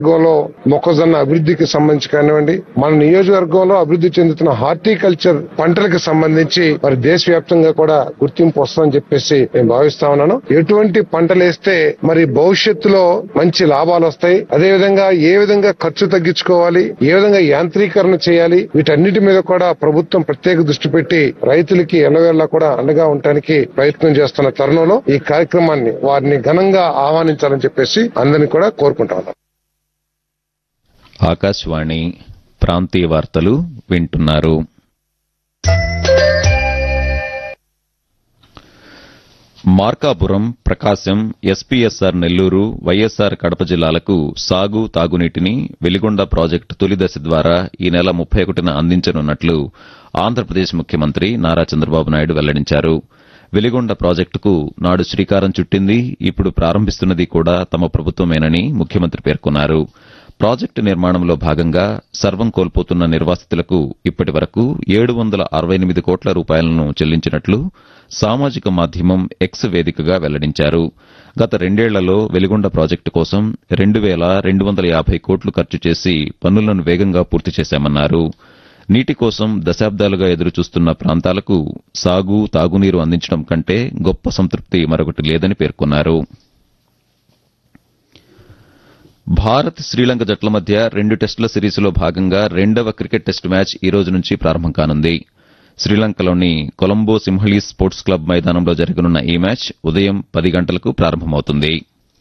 నియోజకవర్గంలో మొక్కజొన్న అభివృద్ధికి సంబంధించి కానివ్వండి మన నియోజకవర్గంలో అభివృద్ధి చెందుతున్న హార్టికల్చర్ పంటలకు సంబంధించి మరి దేశవ్యాప్తంగా కూడా గుర్తింపు వస్తుందని చెప్పేసి నేను భావిస్తా ఉన్నాను ఎటువంటి పంటలు వేస్తే మరి భవిష్యత్తులో మంచి లాభాలు వస్తాయి అదేవిధంగా ఏ విధంగా ఖర్చు తగ్గించుకోవాలి ఏ విధంగా యాంత్రీకరణ చేయాలి వీటన్నిటి మీద కూడా ప్రభుత్వం ప్రత్యేక దృష్టి పెట్టి రైతులకి ఎల్లవేళలా కూడా అండగా ఉండటానికి ప్రయత్నం చేస్తున్న తరుణంలో ఈ కార్యక్రమాన్ని వారిని ఘనంగా ఆహ్వానించాలని చెప్పేసి అందరినీ కూడా కోరుకుంటా ఉన్నాను ఆకాశవాణి ప్రాంతీయ వార్తలు వింటున్నారు మార్కాపురం ప్రకాశం ఎస్పీఎస్ఆర్ నెల్లూరు వైఎస్ఆర్ కడప జిల్లాలకు సాగు తాగునీటిని వెలిగొండ ప్రాజెక్టు తొలి దశ ద్వారా ఈ నెల ముప్పై ఒకటిన అందించనున్నట్లు ఆంధ్రప్రదేశ్ ముఖ్యమంత్రి నారా చంద్రబాబు నాయుడు వెల్లడించారు వెలిగొండ ప్రాజెక్టుకు నాడు శ్రీకారం చుట్టింది ఇప్పుడు ప్రారంభిస్తున్నది కూడా తమ ప్రభుత్వమేనని ముఖ్యమంత్రి పేర్కొన్నారు ప్రాజెక్టు నిర్మాణంలో భాగంగా సర్వం కోల్పోతున్న నిర్వాసితులకు ఇప్పటి వరకు ఏడు వందల అరవై ఎనిమిది కోట్ల రూపాయలను చెల్లించినట్లు సామాజిక మాధ్యమం ఎక్స్ వేదికగా వెల్లడించారు గత రెండేళ్లలో వెలిగొండ ప్రాజెక్టు కోసం రెండు వేల రెండు వందల యాభై కోట్లు ఖర్చు చేసి పనులను వేగంగా పూర్తి చేశామన్నారు నీటి కోసం దశాబ్దాలుగా ఎదురుచూస్తున్న ప్రాంతాలకు సాగు తాగునీరు అందించడం కంటే గొప్ప సంతృప్తి మరొకటి లేదని పేర్కొన్నారు భారత్ శ్రీలంక జట్ల మధ్య రెండు టెస్టుల సిరీస్లో భాగంగా రెండవ క్రికెట్ టెస్టు మ్యాచ్ ఈ రోజు నుంచి ప్రారంభం కానుంది శ్రీలంకలోని కొలంబో సింహళీస్ స్పోర్ట్స్ క్లబ్ మైదానంలో జరగనున్న ఈ మ్యాచ్ ఉదయం పది గంటలకు ప్రారంభమవుతుంది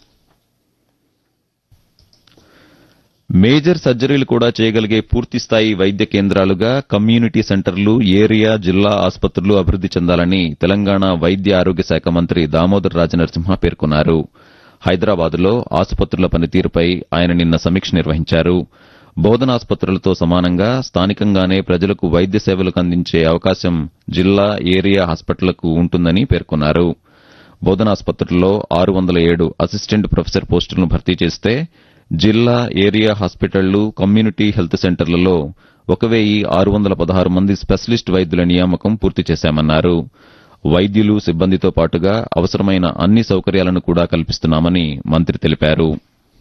మేజర్ సర్జరీలు కూడా చేయగలిగే పూర్తిస్థాయి వైద్య కేంద్రాలుగా కమ్యూనిటీ సెంటర్లు ఏరియా జిల్లా ఆసుపత్రులు అభివృద్ది చెందాలని తెలంగాణ వైద్య ఆరోగ్య శాఖ మంత్రి దామోదర్ రాజనరసింహ పేర్కొన్నారు హైదరాబాద్లో ఆసుపత్రుల పనితీరుపై ఆయన నిన్న సమీక్ష నిర్వహించారు బోధనాసుపత్రులతో సమానంగా స్థానికంగానే ప్రజలకు వైద్య సేవలకు అందించే అవకాశం జిల్లా ఏరియా హాస్పిటళ్లకు ఉంటుందని పేర్కొన్నారు బోధనాసుపత్రుల్లో ఆరు వందల ఏడు అసిస్టెంట్ ప్రొఫెసర్ పోస్టులను భర్తీ చేస్తే జిల్లా ఏరియా హాస్పిటళ్లు కమ్యూనిటీ హెల్త్ సెంటర్లలో ఒక వెయ్యి ఆరు వందల పదహారు మంది స్పెషలిస్ట్ వైద్యుల నియామకం పూర్తి చేశామన్నారు వైద్యులు సిబ్బందితో పాటుగా అవసరమైన అన్ని సౌకర్యాలను కూడా కల్పిస్తున్నామని మంత్రి తెలిపారు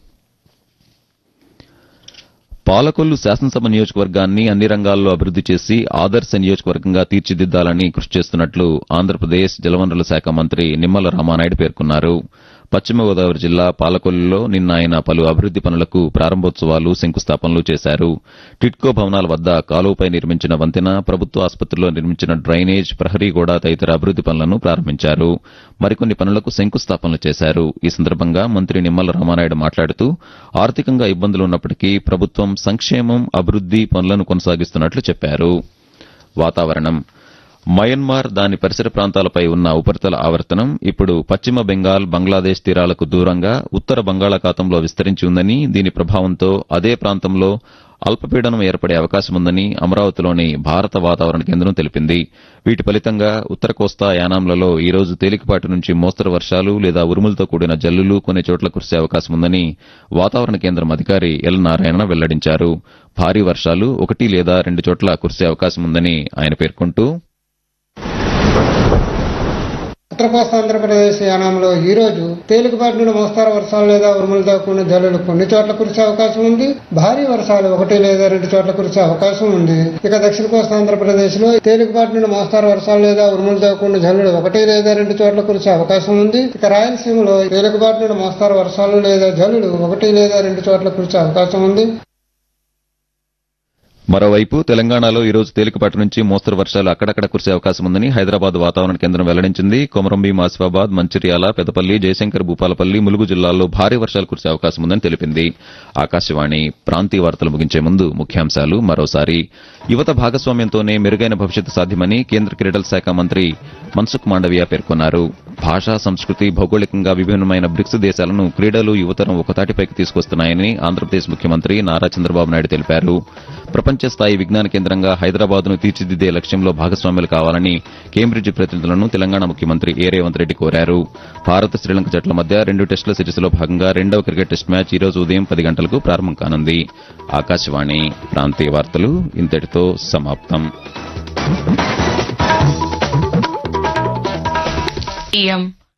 పాలకొల్లు శాసనసభ నియోజకవర్గాన్ని అన్ని రంగాల్లో అభివృద్ది చేసి ఆదర్శ నియోజకవర్గంగా తీర్చిదిద్దాలని కృషి చేస్తున్నట్లు ఆంధ్రప్రదేశ్ జలవనరుల శాఖ మంత్రి నిమ్మల రామానాయుడు పేర్కొన్నారు పశ్చిమ గోదావరి జిల్లా పాలకొల్లులో నిన్న ఆయన పలు అభివృద్ది పనులకు ప్రారంభోత్సవాలు శంకుస్థాపనలు చేశారు టిట్కో భవనాల వద్ద కాలువపై నిర్మించిన వంతెన ప్రభుత్వ ఆసుపత్రిలో నిర్మించిన డ్రైనేజ్ ప్రహరీ గోడ తదితర అభివృద్ది పనులను ప్రారంభించారు మరికొన్ని పనులకు శంకుస్థాపనలు చేశారు ఈ సందర్భంగా మంత్రి నిమ్మల రామానాయుడు మాట్లాడుతూ ఆర్థికంగా ఇబ్బందులు ఉన్నప్పటికీ ప్రభుత్వం సంక్షేమం అభివృద్ది పనులను కొనసాగిస్తున్నట్లు చెప్పారు వాతావరణం మయన్మార్ దాని పరిసర ప్రాంతాలపై ఉన్న ఉపరితల ఆవర్తనం ఇప్పుడు పశ్చిమ బెంగాల్ బంగ్లాదేశ్ తీరాలకు దూరంగా ఉత్తర బంగాళాఖాతంలో విస్తరించి ఉందని దీని ప్రభావంతో అదే ప్రాంతంలో అల్పపీడనం ఏర్పడే అవకాశం ఉందని అమరావతిలోని భారత వాతావరణ కేంద్రం తెలిపింది వీటి ఫలితంగా ఉత్తర కోస్తా యానాంలలో ఈ రోజు తేలికపాటి నుంచి మోస్తరు వర్షాలు లేదా ఉరుములతో కూడిన జల్లులు కొన్ని చోట్ల కురిసే అవకాశం ఉందని వాతావరణ కేంద్రం అధికారి ఎల్ నారాయణ వెల్లడించారు భారీ వర్షాలు ఒకటి లేదా రెండు చోట్ల కురిసే అవకాశం ఉందని ఆయన పేర్కొంటూ ఉత్తర కోస్తా ఆంధ్రప్రదేశ్ యానాంలో ఈ రోజు తేలికపాటి నుండి మోస్తారు వర్షాలు లేదా ఉరుములతో కూడిన జల్లులు కొన్ని చోట్ల కురిసే అవకాశం ఉంది భారీ వర్షాలు ఒకటి లేదా రెండు చోట్ల కురిసే అవకాశం ఉంది ఇక దక్షిణ కోస్తా ఆంధ్రప్రదేశ్ లో తేలికపాటి నుండి మోస్తారు వర్షాలు లేదా ఉరుములతో కూడిన జల్లులు ఒకటి లేదా రెండు చోట్ల కురిసే అవకాశం ఉంది ఇక రాయలసీమలో తేలికపాటి నుండి మోస్తారు వర్షాలు లేదా జల్లులు ఒకటి లేదా రెండు చోట్ల కురిసే అవకాశం ఉంది మరోవైపు తెలంగాణలో ఈ రోజు తేలికపాటి నుంచి మోస్తరు వర్షాలు అక్కడక్కడ కురిసే అవకాశం ఉందని హైదరాబాద్ వాతావరణ కేంద్రం వెల్లడించింది కొమరంభీం ఆసిఫాబాద్ మంచిర్యాల పెదపల్లి జయశంకర్ భూపాలపల్లి ములుగు జిల్లాల్లో భారీ వర్షాలు కురిసే అవకాశం ఉందని తెలిపింది ఆకాశవాణి ప్రాంతీయ వార్తలు ముగించే ముందు ముఖ్యాంశాలు మరోసారి యువత భాగస్వామ్యంతోనే మెరుగైన భవిష్యత్తు సాధ్యమని కేంద్ర క్రీడల శాఖ మంత్రి మన్సుఖ్ మాండవియా పేర్కొన్నారు భాషా సంస్కృతి భౌగోళికంగా విభిన్నమైన బ్రిక్స్ దేశాలను క్రీడలు యువతరం ఒకతాటిపైకి తీసుకొస్తున్నాయని ఆంధ్రప్రదేశ్ ముఖ్యమంత్రి నారా చంద్రబాబు నాయుడు తెలిపారు ప్రపంచ స్థాయి విజ్ఞాన కేంద్రంగా హైదరాబాద్ను తీర్చిదిద్దే లక్ష్యంలో భాగస్వాములు కావాలని కేంబ్రిడ్జ్ ప్రతినిధులను తెలంగాణ ముఖ్యమంత్రి ఏ రేవంత్ రెడ్డి కోరారు భారత్ శ్రీలంక జట్ల మధ్య రెండు టెస్టుల సిరీస్లో భాగంగా రెండవ క్రికెట్ టెస్ట్ మ్యాచ్ ఈ రోజు ఉదయం పది గంటలకు ప్రారంభం కానుంది ఆకాశవాణి ప్రాంతీయ వార్తలు ఇంతటితో సమాప్తం इयम्